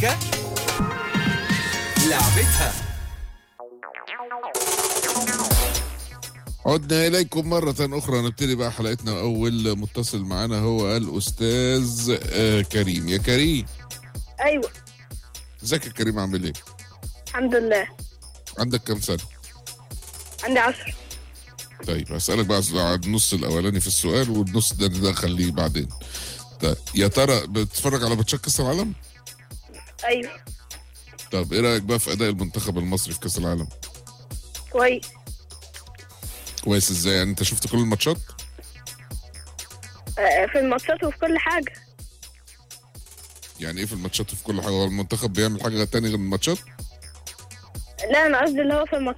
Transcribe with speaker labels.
Speaker 1: المزيكا لعبتها
Speaker 2: عدنا إليكم مرة أخرى نبتدي بقى حلقتنا أول متصل معنا هو الأستاذ آه، كريم يا كريم
Speaker 3: ايوه
Speaker 2: ازيك يا كريم عامل إيه؟
Speaker 3: الحمد لله
Speaker 2: عندك كام سنة؟
Speaker 3: عندي عشر
Speaker 2: طيب هسألك بقى على النص الأولاني في السؤال والنص ده ده خليه بعدين طيب يا ترى بتتفرج على ماتشات كأس العالم؟
Speaker 3: ايوه
Speaker 2: طب إيه رأيك بقى في أداء المنتخب المصري في كأس العالم؟
Speaker 3: كويس
Speaker 2: كويس إزاي؟ يعني أنت شفت كل الماتشات؟
Speaker 3: آه، في الماتشات وفي كل حاجة
Speaker 2: يعني إيه في الماتشات وفي كل حاجة؟ هو المنتخب بيعمل حاجة تانية غير الماتشات؟
Speaker 3: لا انا قصدي اللي هو في الماتشات